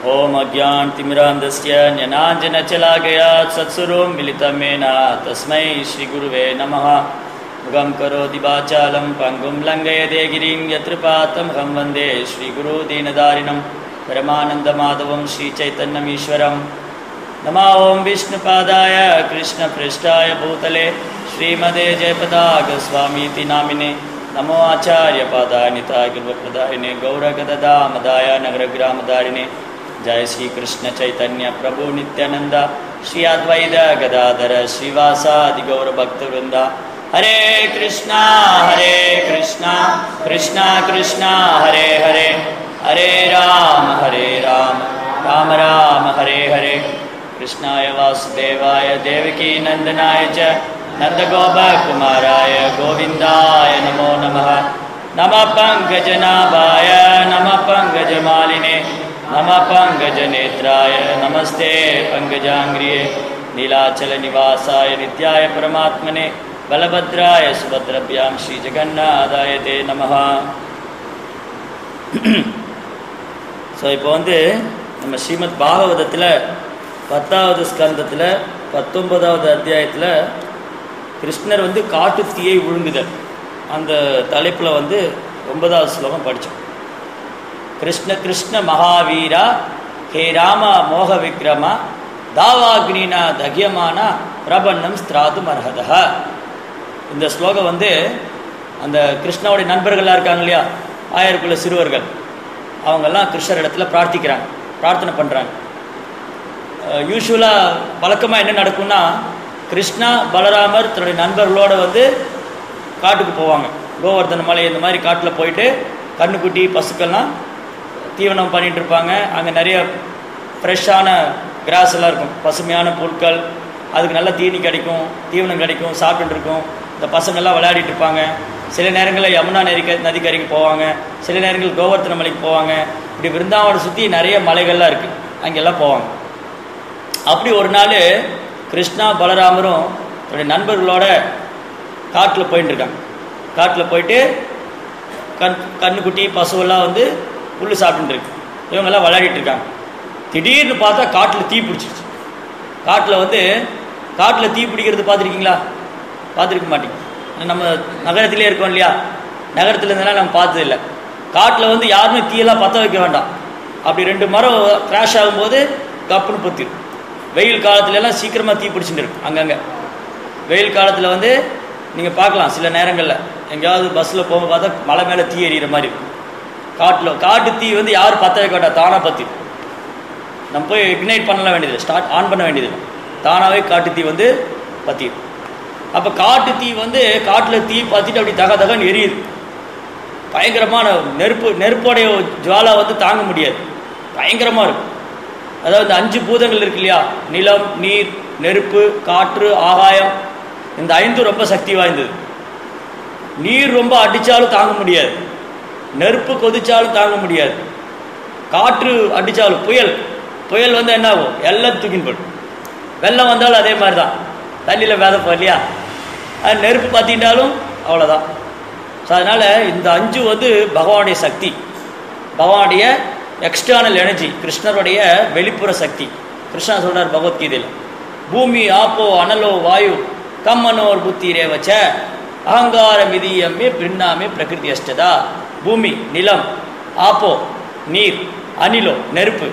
ॐ अज्ञानतिमिरान्धस्य ज्ञानाञ्जनचलाकया सत्सुरो मिलितमेन तस्मै श्रीगुरुवे नमः मुगं करोति वाचालं पङ्गुं लङ्घयते गिरिं यत्र पातं हं वन्दे श्रीगुरु दीनदारिणं परमानन्दमाधवं श्रीचैतन्यमीश्वरम् नमः ॐ विष्णुपादाय कृष्णपृष्ठाय भूतले श्रीमदे जयपदागस्वामीति नामिने नमो आचार्यपादाय निताय गुरुप्रदायिने गौरगददामदाय नगरग्रामदारिणे जय श्री कृष्ण चैतन्य प्रभु नित्यानंद श्री अद्वैत गदाधर श्रीवासादि गौर भक्तवृंदा हरे कृष्णा हरे कृष्णा कृष्णा कृष्णा हरे हरे हरे राम हरे राम राम राम हरे हरे कृष्णाय वासुदेवाय देवकी नंदनाय च नन्दगोपकुमाराय गोविन्दाय नमो नमः नमः पङ्कजनाभाय नमः पङ्कजमालिने नमः पङ्कजनेत्राय नमस्ते पङ्कजाङ्ग्रिये नीलाचलनिवासाय नित्याय परमात्मने बलभद्राय सुभद्रभ्यां श्रीजगन्नाथाय ते நமः ஸோ இப்போ வந்து நம்ம ஸ்ரீமத் பாகவதத்தில் பத்தாவது ஸ்கந்தத்தில் பத்தொன்பதாவது அத்தியாயத்தில் கிருஷ்ணர் வந்து காட்டு தீயை விழுங்குதல் அந்த தலைப்பில் வந்து ஒன்பதாவது ஸ்லோகம் படித்தோம் கிருஷ்ண கிருஷ்ண மகாவீரா ஹே ராம மோக விக்ரமா தாவாக்னினா தகியமான பிரபன்னம் ஸ்திராது மர்ஹதா இந்த ஸ்லோகம் வந்து அந்த கிருஷ்ணாவுடைய நண்பர்கள்லாம் இருக்காங்க இல்லையா ஆயிரக்குள்ள சிறுவர்கள் அவங்கெல்லாம் கிருஷ்ணர் இடத்துல பிரார்த்திக்கிறாங்க பிரார்த்தனை பண்ணுறாங்க யூஸ்வலாக வழக்கமாக என்ன நடக்கும்னா கிருஷ்ணா பலராமர் தன்னுடைய நண்பர்களோடு வந்து காட்டுக்கு போவாங்க கோவர்தன மலை இந்த மாதிரி காட்டில் போயிட்டு கண்ணுக்குட்டி பசுக்கள்லாம் தீவனம் பண்ணிகிட்டு இருப்பாங்க அங்கே நிறைய ஃப்ரெஷ்ஷான கிராஸ் எல்லாம் இருக்கும் பசுமையான புற்கள் அதுக்கு நல்ல தீனி கிடைக்கும் தீவனம் கிடைக்கும் சாப்பிட்டுட்டு இருக்கும் இந்த பசங்கள்லாம் விளையாடிட்டு இருப்பாங்க சில நேரங்களில் யமுனா நதிக்க நதிக்கரைக்கு போவாங்க சில நேரங்கள் கோவர்த்தன மலைக்கு போவாங்க இப்படி பிருந்தாவனை சுற்றி நிறைய மலைகள்லாம் இருக்குது அங்கெல்லாம் போவாங்க அப்படி ஒரு நாள் கிருஷ்ணா பலராமரும் தன்னுடைய நண்பர்களோட காட்டில் போயிட்டு இருக்காங்க காட்டில் போயிட்டு கண் கண்ணுக்குட்டி பசுவெல்லாம் வந்து புல் சாப்பிட்டுருக்கு இவங்கெல்லாம் விளையாடிட்டு இருக்காங்க திடீர்னு பார்த்தா காட்டில் தீ பிடிச்சிருச்சு காட்டில் வந்து காட்டில் தீ பிடிக்கிறது பார்த்துருக்கீங்களா பார்த்துருக்க மாட்டீங்க நம்ம நகரத்திலே இருக்கோம் இல்லையா நகரத்தில் இருந்தெல்லாம் நம்ம பார்த்ததில்லை காட்டில் வந்து யாருமே தீயெல்லாம் பற்ற வைக்க வேண்டாம் அப்படி ரெண்டு மரம் கிராஷ் ஆகும்போது கப்புன்னு பொத்திடும் வெயில் காலத்துலலாம் சீக்கிரமாக தீ பிடிச்சிட்டு இருக்கு அங்கங்கே வெயில் காலத்தில் வந்து நீங்கள் பார்க்கலாம் சில நேரங்களில் எங்கேயாவது பஸ்ஸில் போக பார்த்தா மலை மேலே தீ எறிகிற மாதிரி இருக்கும் காட்டில் காட்டு தீ வந்து யாரும் பற்ற வைக்க வேண்டாம் தானாக பற்றி நம்ம போய் இக்னைட் பண்ணலாம் வேண்டியது ஸ்டார்ட் ஆன் பண்ண வேண்டியது தானாகவே காட்டு தீ வந்து பற்றிடும் அப்போ காட்டு தீ வந்து காட்டில் தீ பற்றிட்டு அப்படி தக தகன்னு எரியுது பயங்கரமான நெருப்பு நெருப்போடைய ஜுவாலா வந்து தாங்க முடியாது பயங்கரமாக இருக்கும் அதாவது அஞ்சு பூதங்கள் இருக்கு இல்லையா நிலம் நீர் நெருப்பு காற்று ஆகாயம் இந்த ஐந்தும் ரொம்ப சக்தி வாய்ந்தது நீர் ரொம்ப அடித்தாலும் தாங்க முடியாது நெருப்பு கொதிச்சாலும் தாங்க முடியாது காற்று அடித்தாலும் புயல் புயல் வந்து என்ன ஆகும் எல்லாம் தூக்கின்னு போடும் வெள்ளம் வந்தாலும் அதே மாதிரி தான் தண்ணியில் வேதப்போம் இல்லையா அது நெருப்பு பார்த்திட்டாலும் அவ்வளோதான் ஸோ அதனால் இந்த அஞ்சு வந்து பகவானுடைய சக்தி பகவானுடைய எக்ஸ்டர்னல் எனர்ஜி கிருஷ்ணருடைய வெளிப்புற சக்தி கிருஷ்ணா சொல்கிறார் பகவத்கீதையில் பூமி ஆப்போ அனலோ வாயு கம்மனோர் புத்தி ரேவச்ச அகங்கார மிதியம்மே பின்னாமே பிரகிருதி அஷ்டதா பூமி நிலம் ஆப்போ நீர் அனிலோ நெருப்பு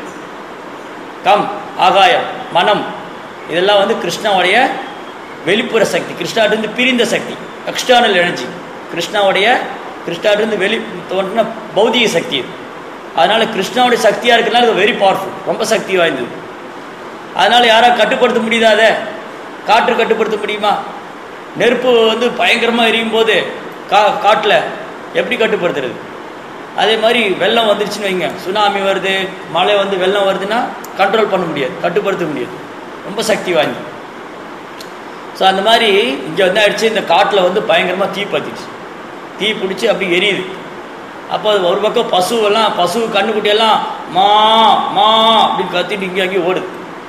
கம் ஆகாயம் மனம் இதெல்லாம் வந்து கிருஷ்ணாவுடைய வெளிப்புற சக்தி கிருஷ்ணாட்டிருந்து பிரிந்த சக்தி எக்ஸ்டர்னல் எனர்ஜி கிருஷ்ணாவுடைய கிருஷ்ணாட்டிருந்து வெளி தோன்றின பௌதிக சக்தி இது அதனால் கிருஷ்ணாவுடைய சக்தியாக இருக்கிறதுனால இது வெரி பவர்ஃபுல் ரொம்ப சக்தி வாய்ந்தது அதனால் யாராவது கட்டுப்படுத்த முடியாத காற்று கட்டுப்படுத்த முடியுமா நெருப்பு வந்து பயங்கரமாக எரியும் போது கா காட்டில் எப்படி கட்டுப்படுத்துறது அதே மாதிரி வெள்ளம் வந்துருச்சுன்னு வைங்க சுனாமி வருது மழை வந்து வெள்ளம் வருதுன்னா கண்ட்ரோல் பண்ண முடியாது கட்டுப்படுத்த முடியாது ரொம்ப சக்தி வாங்கி ஸோ அந்த மாதிரி இங்கே வந்து ஆயிடுச்சு இந்த காட்டில் வந்து பயங்கரமாக தீ பற்றிச்சு தீ பிடிச்சி அப்படி எரியுது அப்போ ஒரு பக்கம் பசுவெல்லாம் பசு கண்ணுக்குட்டியெல்லாம் மா மா அப்படின்னு கத்திட்டு இங்கே அங்கேயும் ஓடுது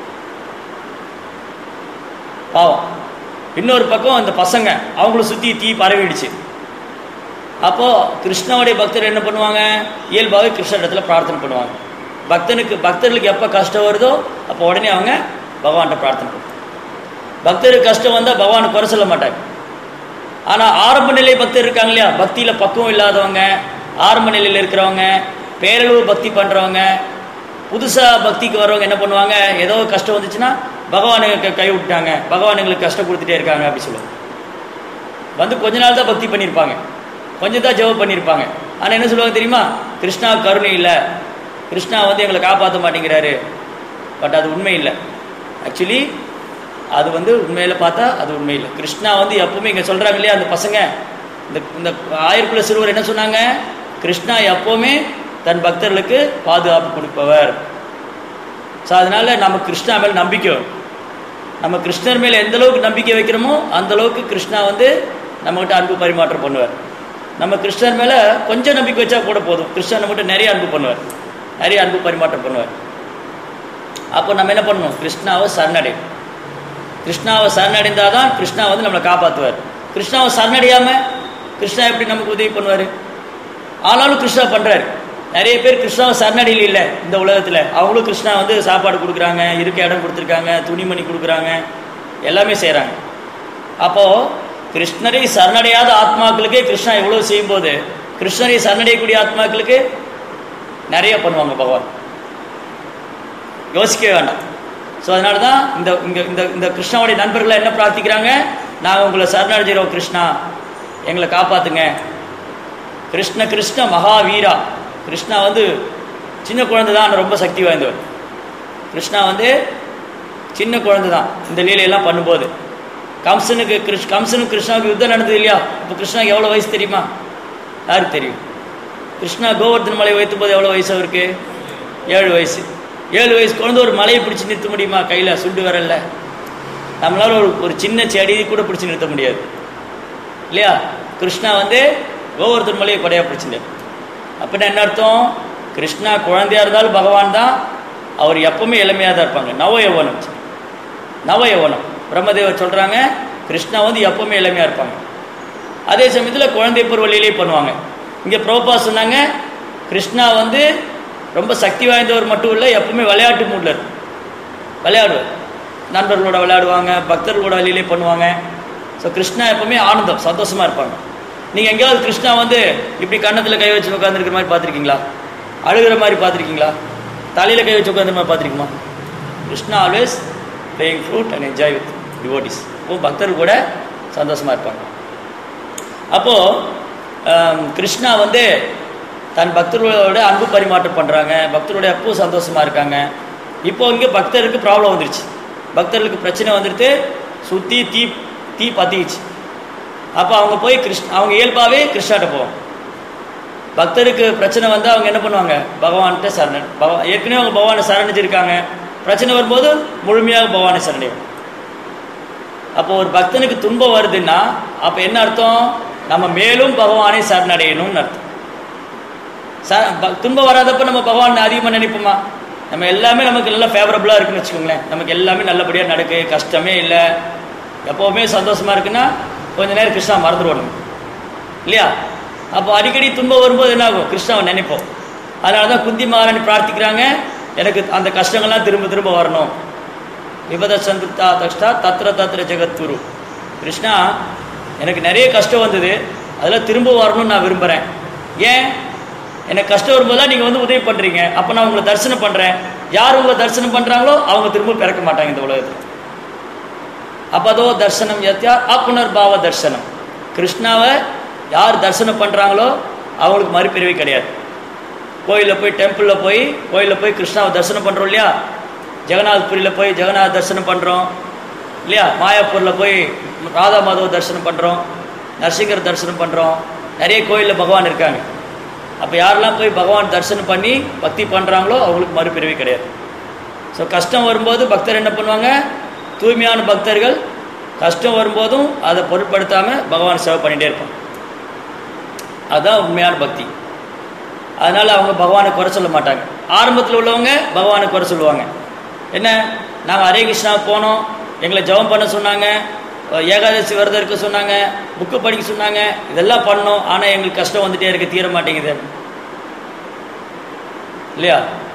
பாவம் இன்னொரு பக்கம் அந்த பசங்க அவங்கள சுற்றி தீ பரவிடுச்சு அப்போது கிருஷ்ணாவுடைய பக்தர் என்ன பண்ணுவாங்க இயல்பாகவே கிருஷ்ண இடத்துல பிரார்த்தனை பண்ணுவாங்க பக்தனுக்கு பக்தர்களுக்கு எப்போ கஷ்டம் வருதோ அப்போ உடனே அவங்க பகவான்கிட்ட பிரார்த்தனை பண்ணுவாங்க பக்தருக்கு கஷ்டம் வந்தால் பகவானை குறை சொல்ல மாட்டாங்க ஆனால் ஆரம்ப நிலை பக்தர் இருக்காங்க இல்லையா பக்தியில் பக்குவம் இல்லாதவங்க ஆரம்ப நிலையில் இருக்கிறவங்க பேரளவு பக்தி பண்ணுறவங்க புதுசாக பக்திக்கு வர்றவங்க என்ன பண்ணுவாங்க ஏதோ கஷ்டம் வந்துச்சுன்னா பகவானை க- கை விட்டாங்க பகவான் எங்களுக்கு கஷ்டம் கொடுத்துட்டே இருக்காங்க அப்படி சொல்லுவாங்க வந்து கொஞ்ச நாள் தான் பக்தி பண்ணியிருப்பாங்க கொஞ்சம் தான் ஜெபம் பண்ணியிருப்பாங்க ஆனால் என்ன சொல்லுவாங்க தெரியுமா கிருஷ்ணா கருணை இல்லை கிருஷ்ணா வந்து எங்களை காப்பாற்ற மாட்டேங்கிறாரு பட் அது உண்மை இல்லை ஆக்சுவலி அது வந்து உண்மையில் பார்த்தா அது உண்மை இல்லை கிருஷ்ணா வந்து எப்பவுமே இங்கே சொல்கிறாங்க இல்லையா அந்த பசங்க இந்த இந்த ஆயிரக்குள்ள சிறுவர் என்ன சொன்னாங்க கிருஷ்ணா எப்பவுமே தன் பக்தர்களுக்கு பாதுகாப்பு கொடுப்பவர் ஸோ அதனால நம்ம கிருஷ்ணா மேலே நம்பிக்கை வேணும். நம்ம கிருஷ்ணர் மேலே எந்த அளவுக்கு நம்பிக்கை வைக்கிறோமோ அந்த அளவுக்கு கிருஷ்ணா வந்து நம்மகிட்ட அன்பு பரிமாற்றம் பண்ணுவார் நம்ம கிருஷ்ணர் மேலே கொஞ்சம் நம்பிக்கை வச்சா கூட போதும் கிருஷ்ணர் நம்மகிட்ட நிறைய அன்பு பண்ணுவார் நிறைய அன்பு பரிமாற்றம் பண்ணுவார் அப்போ நம்ம என்ன பண்ணணும் கிருஷ்ணாவை சரணடையும் கிருஷ்ணாவை சரணடைந்தால் தான் கிருஷ்ணா வந்து நம்மளை காப்பாற்றுவார் கிருஷ்ணாவை சரணடையாமல் கிருஷ்ணா எப்படி நமக்கு உதவி பண்ணுவார் ஆனாலும் கிருஷ்ணா பண்ணுறாரு நிறைய பேர் கிருஷ்ணாவை சரணடையில் இல்லை இந்த உலகத்தில் அவங்களும் கிருஷ்ணா வந்து சாப்பாடு கொடுக்குறாங்க இருக்க இடம் கொடுத்துருக்காங்க துணிமணி கொடுக்குறாங்க எல்லாமே செய்கிறாங்க அப்போது கிருஷ்ணரை சரணடையாத ஆத்மாக்களுக்கே கிருஷ்ணா இவ்வளோ செய்யும்போது கிருஷ்ணரை சரணடையக்கூடிய ஆத்மாக்களுக்கு நிறைய பண்ணுவாங்க பகவான் யோசிக்கவே வேண்டாம் ஸோ அதனால தான் இந்த இங்கே இந்த இந்த கிருஷ்ணாவுடைய நண்பர்களை என்ன பிரார்த்திக்கிறாங்க நாங்கள் உங்களை சரணடைஞ்சிரோம் கிருஷ்ணா எங்களை காப்பாற்றுங்க கிருஷ்ண கிருஷ்ண மகாவீரா கிருஷ்ணா வந்து சின்ன குழந்தை தான் ஆனா ரொம்ப சக்தி வாய்ந்தவர் கிருஷ்ணா வந்து சின்ன குழந்தை தான் இந்த லீலையெல்லாம் பண்ணும்போது கம்சனுக்கு கிருஷ் கம்சனுக்கு கிருஷ்ணாவுக்கு யுத்தம் நடந்தது இல்லையா இப்போ கிருஷ்ணாவுக்கு எவ்வளோ வயசு தெரியுமா யாருக்கு தெரியும் கிருஷ்ணா கோவர்தன் மலை வைத்தும் போது எவ்வளோ வயசு அவருக்கு ஏழு வயசு ஏழு வயசு குழந்தை ஒரு மலையை பிடிச்சி நிறுத்த முடியுமா கையில் சுண்டு வரல நம்மளால ஒரு ஒரு சின்ன செடி கூட பிடிச்சி நிறுத்த முடியாது இல்லையா கிருஷ்ணா வந்து கோவர்தன் மலையை கொடையாக பிடிச்சிட்டார் அப்படின்னா என்ன அர்த்தம் கிருஷ்ணா குழந்தையா இருந்தாலும் பகவான் தான் அவர் எப்பவுமே இளமையாக தான் இருப்பாங்க நவ யௌவனம் நவ யௌவனம் பிரம்மதேவர் சொல்கிறாங்க கிருஷ்ணா வந்து எப்பவுமே இளமையாக இருப்பாங்க அதே சமயத்தில் குழந்தை பருவலிலே பண்ணுவாங்க இங்கே பிரபா சொன்னாங்க கிருஷ்ணா வந்து ரொம்ப சக்தி வாய்ந்தவர் மட்டும் இல்லை எப்பவுமே விளையாட்டு மூடில் இருக்கும் விளையாடுவார் நண்பர்களோட விளையாடுவாங்க பக்தர்களோட வழியிலே பண்ணுவாங்க ஸோ கிருஷ்ணா எப்பவுமே ஆனந்தம் சந்தோஷமாக இருப்பாங்க நீங்கள் எங்கேயாவது கிருஷ்ணா வந்து இப்படி கன்னத்தில் கை வச்சு உட்காந்துருக்கிற மாதிரி பார்த்துருக்கீங்களா அழுகிற மாதிரி பார்த்துருக்கீங்களா தலையில் கை வச்சு உட்காந்துற மாதிரி பார்த்துருக்கீமா Krishna always playing flute and enjoy with devotees இப்போ பக்தர்கள் கூட சந்தோஷமாக இருப்பாங்க அப்போது கிருஷ்ணா வந்து தன் பக்தர்களோட அன்பு பரிமாற்றம் பண்ணுறாங்க பக்தரோட எப்பவும் சந்தோஷமாக இருக்காங்க இப்போ இங்கே பக்தருக்கு ப்ராப்ளம் வந்துருச்சு பக்தர்களுக்கு பிரச்சனை வந்துடுத்து சுற்றி தீ தீ பற்றிக்கிச்சு அப்போ அவங்க போய் கிருஷ்ண அவங்க இயல்பாகவே கிருஷ்ணாட்ட போவாங்க பக்தருக்கு பிரச்சனை வந்தால் அவங்க என்ன பண்ணுவாங்க பகவான்கிட்ட சரண் பகவா ஏற்கனவே அவங்க பகவானை சரணிச்சிருக்காங்க பிரச்சனை வரும்போது முழுமையாக பகவானை சரணியும் அப்போ ஒரு பக்தனுக்கு துன்பம் வருதுன்னா அப்போ என்ன அர்த்தம் நம்ம மேலும் பகவானை சரணடையணும்னு அர்த்தம் ச ப- துன்பம் வராதப்ப நம்ம பகவான் அதிகமாக நினைப்போமா நம்ம எல்லாமே நமக்கு நல்லா ஃபேவரபுளாக இருக்குன்னு வச்சுக்கோங்களேன் நமக்கு எல்லாமே நல்லபடியாக நடக்கு கஷ்டமே இல்லை எப்போவுமே சந்தோஷமாக இருக்குன்னா கொஞ்ச நேரம் கிருஷ்ணா மறந்துடுவோம் நம்ம இல்லையா அப்போ அடிக்கடி துன்பம் வரும்போது என்ன ஆகும் கிருஷ்ணாவை நினைப்போம் அதனால தான் குந்தி மகாராணி பிரார்த்திக்கிறாங்க எனக்கு அந்த கஷ்டங்கள்லாம் திரும்ப திரும்ப வரணும் விபத சந்துப்தா தஷ்டா தத்ர தத்ர ஜெகத்குரு கிருஷ்ணா எனக்கு நிறைய கஷ்டம் வந்தது அதெல்லாம் திரும்ப வரணும்னு நான் விரும்புகிறேன் ஏன் எனக்கு கஷ்டம் வரும்போதெல்லாம் நீங்கள் வந்து உதவி பண்ணுறீங்க அப்போ நான் உங்களை தரிசனம் பண்ணுறேன் யார் உங்களை தரிசனம் பண்ணுறாங்களோ அவங்க திரும்ப பிறக்க மாட்டாங்க இந்த உலகத்தில் அப்பதோ தர்சனம் யத்யா அப்புனர்பாவ தர்சனம் கிருஷ்ணாவை யார் தரிசனம் பண்ணுறாங்களோ அவங்களுக்கு மறுபிறவி கிடையாது கோயிலில் போய் டெம்பிளில் போய் கோயிலில் போய் கிருஷ்ணாவை தரிசனம் பண்ணுறோம் இல்லையா ஜெகநாத்புரியில் போய் ஜெகநாத் தரிசனம் பண்ணுறோம் இல்லையா மாயாப்பூரில் போய் ராதா மாதவ தரிசனம் பண்ணுறோம் நரசிங்கர் தரிசனம் பண்ணுறோம் நிறைய கோயிலில் பகவான் இருக்காங்க அப்போ யாரெல்லாம் போய் பகவான் தரிசனம் பண்ணி பக்தி பண்ணுறாங்களோ அவங்களுக்கு மறுபிறவி கிடையாது ஸோ கஷ்டம் வரும்போது பக்தர் என்ன பண்ணுவாங்க தூய்மையான பக்தர்கள் கஷ்டம் வரும்போதும் அதை பொருட்படுத்தாமல் பகவான் சேவை பண்ணிகிட்டே இருப்பாங்க அதுதான் உண்மையான பக்தி அதனால் அவங்க பகவானை குறை சொல்ல மாட்டாங்க ஆரம்பத்தில் உள்ளவங்க பகவானை குறை சொல்லுவாங்க என்ன நாங்கள் ஹரே கிருஷ்ணா போனோம் எங்களை ஜெபம் பண்ண சொன்னாங்க அஹ் ஏகாதசி விரதம் இருக்க சொன்னாங்க புக்கு படிக்க சொன்னாங்க இதெல்லாம் பண்ணோம் ஆனால் எங்களுக்கு கஷ்டம் வந்துட்டே இருக்கு தீர மாட்டேங்குது இல்லையா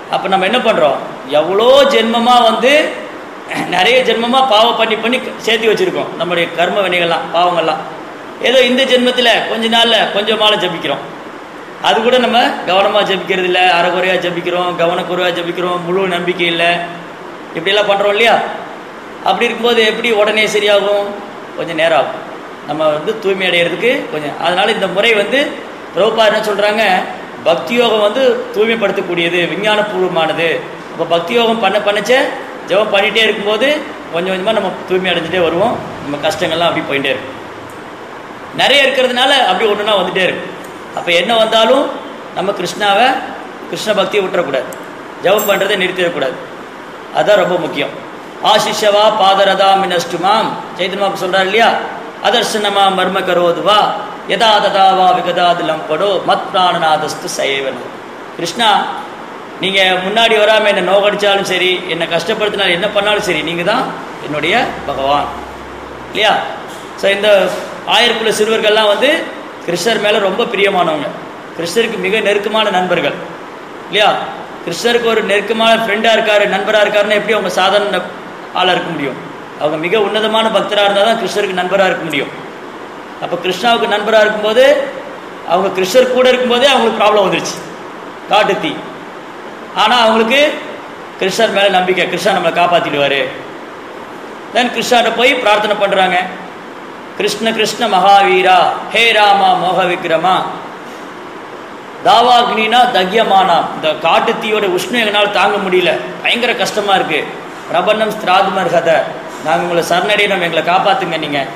அப்போ நம்ம என்ன பண்ணுறோம் எவ்வளோ ஜென்மமாக வந்து நிறைய ஜென்மமாக பாவம் பண்ணி பண்ணி சேர்த்து வச்சுருக்கோம் நம்முடைய கர்ம வினைகள்லாம் பாவங்கள்லாம் ஏதோ இந்த ஜென்மத்தில் கொஞ்ச நாளில் கொஞ்சம் மாலை ஜபிக்கிறோம் அது கூட நம்ம கவனமாக ஜபிக்கிறது இல்லை அரைகுறையாக ஜபிக்கிறோம் கவனக்குறையாக ஜபிக்கிறோம் முழு நம்பிக்கை இல்லை இப்படியெல்லாம் பண்ணுறோம் இல்லையா அப்படி இருக்கும்போது எப்படி உடனே சரியாகும் கொஞ்சம் நேரம் ஆகும் நம்ம வந்து தூய்மை அடைகிறதுக்கு கொஞ்சம் அதனால் இந்த முறை வந்து பிரபுபா என்ன சொல்கிறாங்க பக்தி யோகம் வந்து தூய்மைப்படுத்தக்கூடியது விஞ்ஞானபூர்வமானது அப்போ பக்தி யோகம் பண்ண பண்ணச்ச ஜெபம் பண்ணிகிட்டே இருக்கும்போது கொஞ்சம் கொஞ்சமாக நம்ம தூய்மை அடைஞ்சிட்டே வருவோம் நம்ம கஷ்டங்கள்லாம் அப்படி போயிட்டே இருக்கும் நிறைய இருக்கிறதுனால அப்படி ஒன்றுனா வந்துட்டே இருக்கும் அப்போ என்ன வந்தாலும் நம்ம கிருஷ்ணாவை கிருஷ்ண பக்தியை விட்டுறக்கூடாது ஜெபம் பண்ணுறதை நிறுத்திடக்கூடாது அதுதான் ரொம்ப முக்கியம் ஆசிஷவா பாதரதா மினஸ்டுமாம் சைத்தன்மாப்பு சொல்கிறார் இல்லையா அதர்சனமா மர்ம கரோதுவா யதா ததாவா விகதாது லம்படோ மத் பிராணநாதஸ்து சைவனோ கிருஷ்ணா நீங்கள் முன்னாடி வராமல் என்னை நோகடிச்சாலும் சரி என்னை கஷ்டப்படுத்தினாலும் என்ன பண்ணாலும் சரி நீங்கள் தான் என்னுடைய பகவான் இல்லையா ஸோ இந்த ஆயிரக்குள்ள சிறுவர்கள்லாம் வந்து கிருஷ்ணர் மேலே ரொம்ப பிரியமானவங்க கிருஷ்ணருக்கு மிக நெருக்கமான நண்பர்கள் இல்லையா கிருஷ்ணருக்கு ஒரு நெருக்கமான ஃப்ரெண்டாக இருக்காரு நண்பராக இருக்காருன்னா எப்படி அவங்க சாதாரண ஆளாக இருக்க முடியும் அவங்க மிக உன்னதமான பக்தராக இருந்தால் தான் கிருஷ்ணருக்கு நண்பராக இருக்க முடியும் அப்போ கிருஷ்ணாவுக்கு நண்பராக இருக்கும்போது அவங்க கிருஷ்ணர் கூட இருக்கும்போதே அவங்களுக்கு ப்ராப்ளம் வந்துருச்சு காட்டு தீ ஆனால் அவங்களுக்கு கிருஷ்ணர் மேலே நம்பிக்கை கிருஷ்ணா நம்மளை காப்பாற்றிடுவார் தென் கிருஷ்ணாட்ட போய் பிரார்த்தனை பண்ணுறாங்க கிருஷ்ண கிருஷ்ண மகாவீரா ஹே ராமா மோக விக்ரமா தாவாக்னினா தக்யமானா இந்த காட்டு தீயோட உஷ்ணம் எங்களால் தாங்க முடியல பயங்கர கஷ்டமாக இருக்குது பிரபன்னம் ஸ்திராதுமர் கதை நாங்கள் உங்களை சரணடையினோம் எங்களை காப்பாற்றுங்க நீங்கள்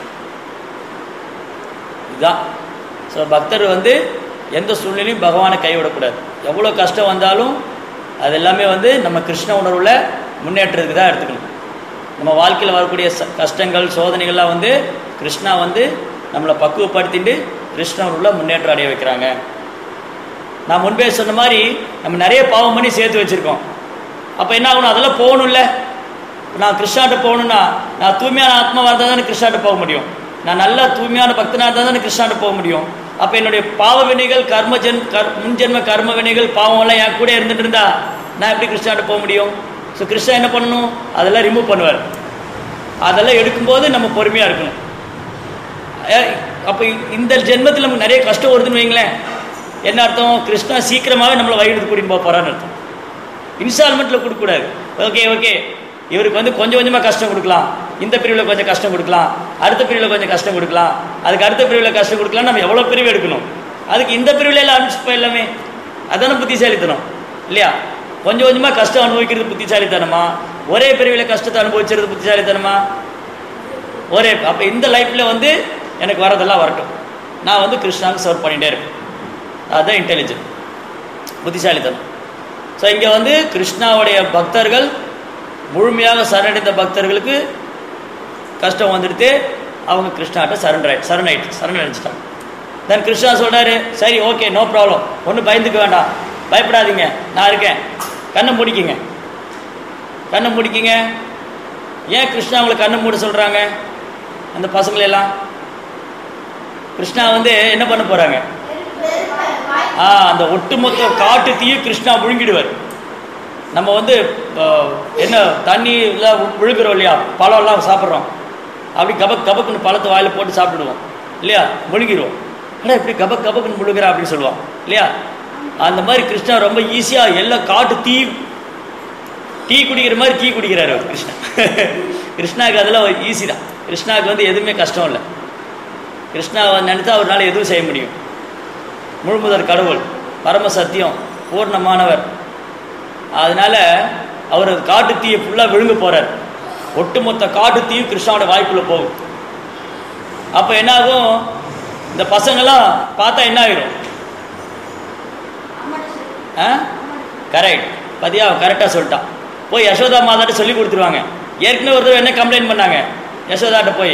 இதுதான் ஸோ பக்தர் வந்து எந்த சூழ்நிலையும் பகவானை கைவிடக்கூடாது எவ்வளோ கஷ்டம் வந்தாலும் அது எல்லாமே வந்து நம்ம கிருஷ்ண உணர்வில் முன்னேற்றத்துக்கு தான் எடுத்துக்கணும் நம்ம வாழ்க்கையில் வரக்கூடிய ச கஷ்டங்கள் சோதனைகள்லாம் வந்து கிருஷ்ணா வந்து நம்மளை பக்குவப்படுத்திட்டு கிருஷ்ண உணர்வில் முன்னேற்றம் அடைய வைக்கிறாங்க நான் முன்பே சொன்ன மாதிரி நம்ம நிறைய பாவம் பண்ணி சேர்த்து வச்சுருக்கோம் அப்போ என்ன ஆகணும் அதெல்லாம் போகணும்ல நான் கிருஷ்ணாட்ட போகணுன்னா நான் தூய்மையான ஆத்மாவாக இருந்தால் தானே கிருஷ்ணாட்ட போக முடியும் நான் நல்லா தூய்மையான பக்தனாக இருந்தால் தானே கிருஷ்ணாட்ட போக முடியும் அப்போ என்னுடைய பாவ வினைகள் கர்ம ஜென் கர் முன்ஜென்ம கர்ம வினைகள் பாவம்லாம் என் கூட இருந்துட்டு இருந்தா நான் எப்படி கிருஷ்ணாட்ட போக முடியும் ஸோ கிருஷ்ணா என்ன பண்ணணும் அதெல்லாம் ரிமூவ் பண்ணுவார் அதெல்லாம் எடுக்கும்போது நம்ம பொறுமையாக இருக்கணும் அப்போ இந்த ஜென்மத்தில் நமக்கு நிறைய கஷ்டம் வருதுன்னு வைங்களேன் என்ன அர்த்தம் கிருஷ்ணா சீக்கிரமாகவே நம்மளை வயிறு கூட்டின்னு போக போகிறான்னு அர்த்தம் இன்ஸ்டால்மெண்ட்டில் கொடுக்கக்கூடாது ஓகே ஓகே இவருக்கு வந்து கொஞ்சம் கொஞ்சமாக கஷ்டம் கொடுக்கலாம் இந்த பிரிவில் கொஞ்சம் கஷ்டம் கொடுக்கலாம் அடுத்த பிரிவில் கொஞ்சம் கஷ்டம் கொடுக்கலாம் அதுக்கு அடுத்த பிரிவில் கஷ்டம் கொடுக்கலாம் நம்ம எவ்வளோ பிரிவு எடுக்கணும் அதுக்கு இந்த பிரிவில் எல்லாம் அனுப்பிச்சு போயிடலாமே அதான புத்திசாலித்தனம் இல்லையா கொஞ்சம் கொஞ்சமாக கஷ்டம் அனுபவிக்கிறது புத்திசாலித்தனமா ஒரே பிரிவில் கஷ்டத்தை அனுபவிச்சுறது புத்திசாலித்தனமா ஒரே அப்போ இந்த லைஃப்பில் வந்து எனக்கு வரதெல்லாம் வரட்டும் நான் வந்து கிருஷ்ணாவுக்கு சர்வ் பண்ணிகிட்டே இருப்பேன் அதுதான் இன்டெலிஜென்ட் புத்திசாலித்தனம் ஸோ இங்கே வந்து கிருஷ்ணாவுடைய பக்தர்கள் முழுமையாக சரணடைந்த பக்தர்களுக்கு கஷ்டம் வந்துடுத்து அவங்க கிருஷ்ணாட்ட சரண்டர் ஆயிட்டு சரணாயிட்டு சரணடைஞ்சிட்டாங்க தென் கிருஷ்ணா சொல்கிறாரு சரி ஓகே நோ ப்ராப்ளம் ஒன்றும் பயந்துக்க வேண்டாம் பயப்படாதீங்க நான் இருக்கேன் கண்ணை முடிக்கிங்க கண்ணை முடிக்கிங்க ஏன் கிருஷ்ணா அவங்களை கண்ணை மூட சொல்கிறாங்க அந்த பசங்களெல்லாம் கிருஷ்ணா வந்து என்ன பண்ண போகிறாங்க ஆ அந்த ஒட்டுமொத்த காட்டு தீயை கிருஷ்ணா விழுங்கிடுவார் நம்ம வந்து என்ன தண்ணி எல்லாம் விழுகிறோம் இல்லையா பழம்லாம் சாப்பிட்றோம் அப்படி கபக் கபக்குன்னு பழத்தை வாயில் போட்டு சாப்பிடுவோம் இல்லையா முழுங்கிடுவோம் ஆனால் இப்படி கபக் கபக்குன்னு முழுகிறா அப்படின்னு சொல்லுவான் இல்லையா அந்த மாதிரி கிருஷ்ணா ரொம்ப ஈஸியாக எல்லாம் காட்டு தீ டீ குடிக்கிற மாதிரி டீ குடிக்கிறாரு அவர் கிருஷ்ணா கிருஷ்ணாவுக்கு அதெல்லாம் ஈஸி தான் கிருஷ்ணாவுக்கு வந்து எதுவுமே கஷ்டம் இல்லை கிருஷ்ணா நினைத்தா அவரால் எதுவும் செய்ய முடியும் முழுமுதற் கடவுள் பரம சத்தியம் பூர்ணமானவர் அதனால அவர் காட்டு தீயை ஃபுல்லாக விழுங்க போகிறார் ஒட்டுமொத்த காட்டு தீயும் கிருஷ்ணாவோட வாய்ப்புள்ள போகும் அப்போ என்னாகும் இந்த பசங்கள்லாம் பார்த்தா என்ன ஆகிடும் ஆ கரெக்ட் பதியா கரெக்டாக சொல்லிட்டான் போய் யசோதா மாதாட்ட சொல்லி கொடுத்துருவாங்க ஏற்கனவே ஒரு தடவை என்ன கம்ப்ளைண்ட் பண்ணாங்க யசோதாட்ட போய்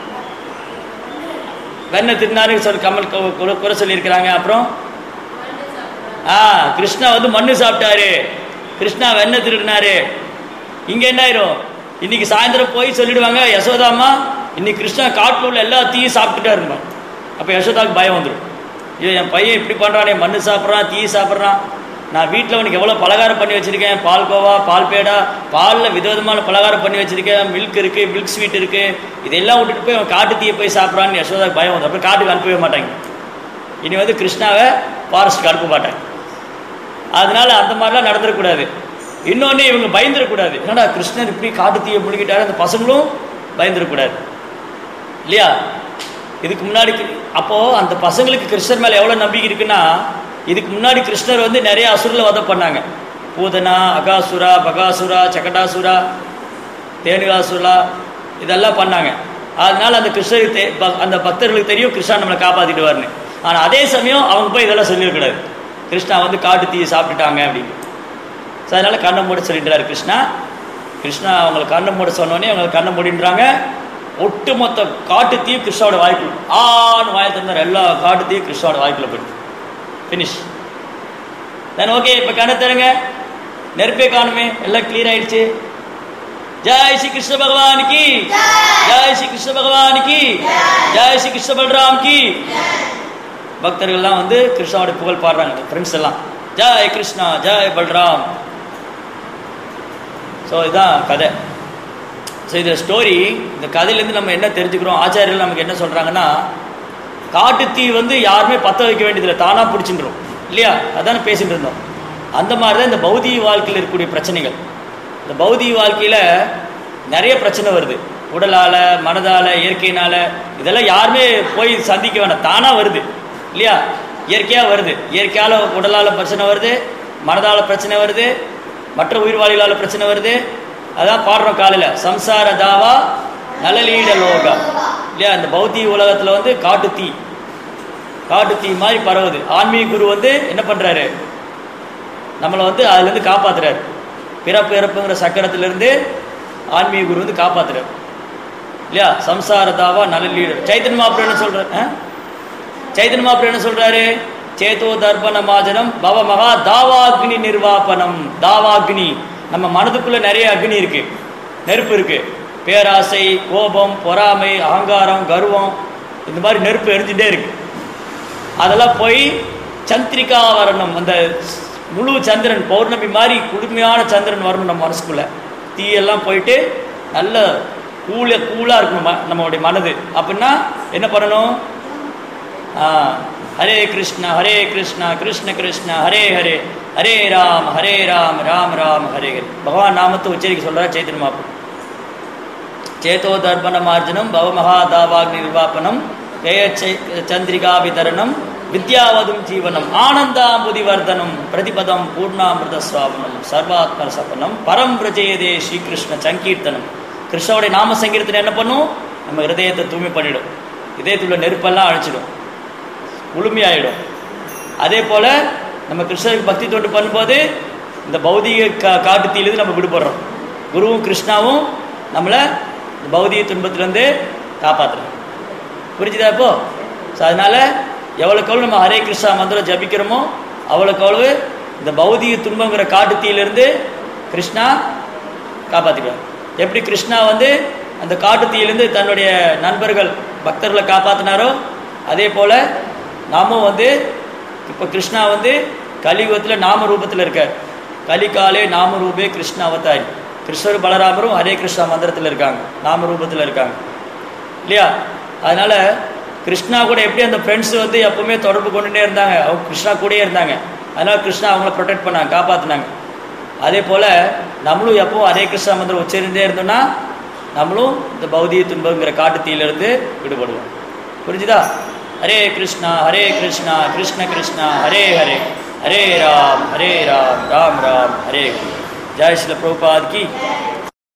வெண்ணை தின்னாரு சொல்லி கமல் குறை சொல்லியிருக்கிறாங்க அப்புறம் ஆ கிருஷ்ணா வந்து மண்ணு சாப்பிட்டாரு கிருஷ்ணா வெண்ணெய் திருடினாரு இங்கே என்ன ஆயிரும் இன்னைக்கு சாயந்தரம் போய் சொல்லிடுவாங்க யசோதாமா இன்னைக்கு கிருஷ்ணா காட்டில் உள்ள எல்லா தீயும் சாப்பிட்டுட்டா இருந்தோம் அப்போ யசோதாவுக்கு பயம் வந்துடும் ஐயோ என் பையன் இப்படி பண்ணுறானே மண்ணு சாப்பிட்றான் தீ சாப்பிட்றான் நான் வீட்டில் உனக்கு எவ்வளோ பலகாரம் பண்ணி வச்சுருக்கேன் பால் கோவா பால் பேடா பாலில் விதவிதமான பலகாரம் பண்ணி வச்சுருக்கேன் மில்க் இருக்குது மில்க் ஸ்வீட் இருக்குது இதெல்லாம் விட்டுட்டு போய் அவன் காட்டு தீயை போய் சாப்பிட்றான்னு யசோதாக்கு பயம் வந்து அப்புறம் காட்டுக்கு அனுப்பவே மாட்டாங்க இனி வந்து கிருஷ்ணாவை ஃபாரஸ்ட்டுக்கு அனுப்ப மாட்டாங்க அதனால அந்த மாதிரிலாம் நடந்துடக்கூடாது இன்னொன்று இவங்க பயந்துடக்கூடாது என்னடா கிருஷ்ணர் இப்படி காட்டு தீயை முழுகிட்டாரு அந்த பசங்களும் பயந்துடக்கூடாது இல்லையா இதுக்கு முன்னாடி கி- அப்போ அந்த பசங்களுக்கு கிருஷ்ணர் மேலே எவ்வளோ நம்பிக்கை இருக்குன்னா இதுக்கு முன்னாடி கிருஷ்ணர் வந்து நிறைய அசுரில் வதம் பண்ணாங்க பூதனா அகாசுரா பகாசுரா சகடாசுரா தேனுகாசுரா இதெல்லாம் பண்ணாங்க அதனால அந்த கிருஷ்ணருக்கு தெ- ப- அந்த பக்தர்களுக்கு தெரியும் கிருஷ்ணா நம்மளை காப்பாற்றிடுவார்னு ஆனால் அதே சமயம் அவங்க போய் இதெல்லாம் சொல்லிடக்கூடாது கிருஷ்ணா வந்து காட்டு தீயை சாப்பிட்டுட்டாங்க அப்படின்னு ஸோ அதனால கண்ணை மூட சொல்லிடுறாரு கிருஷ்ணா கிருஷ்ணா அவங்களை கண்ணை மூட சொன்னோடனே அவங்க கண்ணை மூடின்றாங்க ஒட்டுமொத்த காட்டு தீ கிருஷ்ணாவோட வாய்க்குள்ள ஆன்னு வாயை திறந்தார் எல்லா காட்டு தீ கிருஷ்ணாவோட வாய்க்குள்ள போயிட்டு ஃபினிஷ் தென் ஓகே இப்போ கண்ணை தருங்க நெருப்பே காணுமே எல்லாம் கிளியர் ஆயிடுச்சு ஜெய் ஸ்ரீ கிருஷ்ண பகவான் கி ஜெய் ஸ்ரீ கிருஷ்ண பகவான் கி ஜெய் ஸ்ரீ கிருஷ்ண பலராம் கி பக்தர்கள்லாம் வந்து கிருஷ்ணாவோட புகழ் பாடுறாங்க ஃப்ரெண்ட்ஸ் எல்லாம் ஜெய் கிருஷ்ணா ஜெய் பல்ராம் ஸோ இதுதான் கதை ஸோ இந்த ஸ்டோரி இந்த கதையிலேருந்து நம்ம என்ன தெரிஞ்சுக்கிறோம் ஆச்சாரியர்கள் நமக்கு என்ன சொல்கிறாங்கன்னா காட்டுத்தீ வந்து யாருமே பற்ற வைக்க வேண்டியதில்லை தானாக பிடிச்சின்றோம் இல்லையா அதானே பேசிட்டு இருந்தோம் அந்த மாதிரி தான் இந்த பௌதிக வாழ்க்கையில் இருக்கக்கூடிய பிரச்சனைகள் இந்த பௌதிக வாழ்க்கையில் நிறைய பிரச்சனை வருது உடலால் மனதால் இயற்கையினால் இதெல்லாம் யாருமே போய் சந்திக்க வேண்டாம் தானாக வருது இல்லையா இயற்கையாக வருது இயற்கையால் உடலால் பிரச்சனை வருது மனதால் பிரச்சனை வருது மற்ற உயிர்வாளிகளால் பிரச்சனை வருது அதான் பாடுறோம் காலையில் சம்சார தாவா நலலீட லோகா இல்லையா இந்த பௌத்திக உலகத்தில் வந்து காட்டு தீ காட்டு தீ மாதிரி பரவுது ஆன்மீக குரு வந்து என்ன பண்ணுறாரு நம்மளை வந்து அதுலேருந்து காப்பாத்துறாரு பிறப்பு இறப்புங்கிற சக்கரத்திலிருந்து ஆன்மீக குரு வந்து காப்பாத்துறாரு இல்லையா சம்சார தாவா நலலீடர் சைத்தன்ய மாப்பிள்ள என்ன சொல்ற சைத்தன்ய மாப்பிள்ள என்ன சொல்றாரு சேதோ தர்ப்பண மாஜனம் பவ மகா தாவாக்னி நிர்வாபனம் தாவாக்னி நம்ம மனதுக்குள்ள நிறைய அக்னி இருக்கு நெருப்பு இருக்கு பேராசை கோபம் பொறாமை அகங்காரம் கர்வம் இந்த மாதிரி நெருப்பு எரிஞ்சுட்டே இருக்கு அதெல்லாம் போய் சந்திரிகா வரணும் அந்த முழு சந்திரன் பௌர்ணமி மாதிரி குளுமையான சந்திரன் வரணும் நம்ம மனசுக்குள்ள தீயெல்லாம் போயிட்டு நல்ல கூல கூலாக இருக்கணும் ம- நம்மளுடைய மனது அப்படின்னா என்ன பண்ணணும் ஆ, ஹரே கிருஷ்ணா ஹரே கிருஷ்ணா கிருஷ்ண கிருஷ்ணா ஹரே ஹரே ஹரே ராம் ஹரே ராம் ராம் ராம் ஹரே ஹரே பகவான் நாமத்தை உச்சரிக்க சொல்றார் சைத்தன்ய மாப்பு சேதோ தர்ப்பண மார்ஜனம் பவமகாதாவாக் நிர்வாபனம் ஜெய சந்திரிகா விதரணம் வித்யாவதும் ஜீவனம் ஆனந்தாம்புதி வர்தனம் பிரதிபதம் பூர்ணாமிருத சுவாபனம் சர்வாத்ம சபனம் பரம் பிரஜயதே ஸ்ரீகிருஷ்ண சங்கீர்த்தனம் கிருஷ்ணனுடைய நாம சங்கீர்த்தனம் என்ன பண்ணும் நம்ம ஹிருதயத்தை தூய்மை பண்ணிடும் இதயத்துள்ள நெருப்பெல்லாம் அழைச்சிடும் முழுமையாயிடும் அதே போல நம்ம கிருஷ்ணருக்கு பக்தி தொண்டு பண்ணும்போது இந்த பௌதிக கா காட்டுத்தீலேருந்து நம்ம விடுபடுறோம் குருவும் கிருஷ்ணாவும் நம்மளை இந்த பௌதிக துன்பத்திலேருந்து காப்பாற்றுறோம் புரிஞ்சுதா இப்போ ஸோ அதனால எவ்வளோக்கு எவ்வளோ நம்ம ஹரே கிருஷ்ணா மந்திரம் ஜபிக்கிறோமோ அவ்வளோக்கு அவ்வளவு இந்த பௌதிக துன்பங்கிற காட்டுத்தீயிலிருந்து கிருஷ்ணா காப்பாற்றிடுவார் எப்படி கிருஷ்ணா வந்து அந்த காட்டுத்தீயிலிருந்து தன்னுடைய நண்பர்கள் பக்தர்களை காப்பாற்றினாரோ அதே போல் நாமும் வந்து இப்போ கிருஷ்ணா வந்து கலியுகத்தில் நாம ரூபத்தில் இருக்கார் கலிகாலே நாம ரூபே கிருஷ்ண அவதாரி கிருஷ்ணர் பலராமரும் ஹரே கிருஷ்ணா மந்திரத்தில் இருக்காங்க நாம ரூபத்தில் இருக்காங்க இல்லையா அதனால கிருஷ்ணா கூட எப்படி அந்த ஃப்ரெண்ட்ஸ் வந்து எப்பவுமே தொடர்பு கொண்டுட்டே இருந்தாங்க அவங்க கிருஷ்ணா கூடயே இருந்தாங்க அதனால கிருஷ்ணா அவங்கள ப்ரொடெக்ட் பண்ணாங்க காப்பாற்றினாங்க அதே போல் நம்மளும் எப்பவும் ஹரே கிருஷ்ணா மந்திரம் உச்சரிந்தே இருந்தோம்னா நம்மளும் இந்த பௌதிக துன்பங்கிற காட்டுத்தீயிலிருந்து விடுபடுவோம் புரிஞ்சுதா ஹரே கிருஷ்ணா ஹரே கிருஷ்ணா கிருஷ்ண கிருஷ்ணா ஹரே ஹரே ஹரே ராம் ஹரே ராம் ராம் ராம் ஹரே ஹரே. ஜெய் ஸ்ரீல பிரபுபாத் கி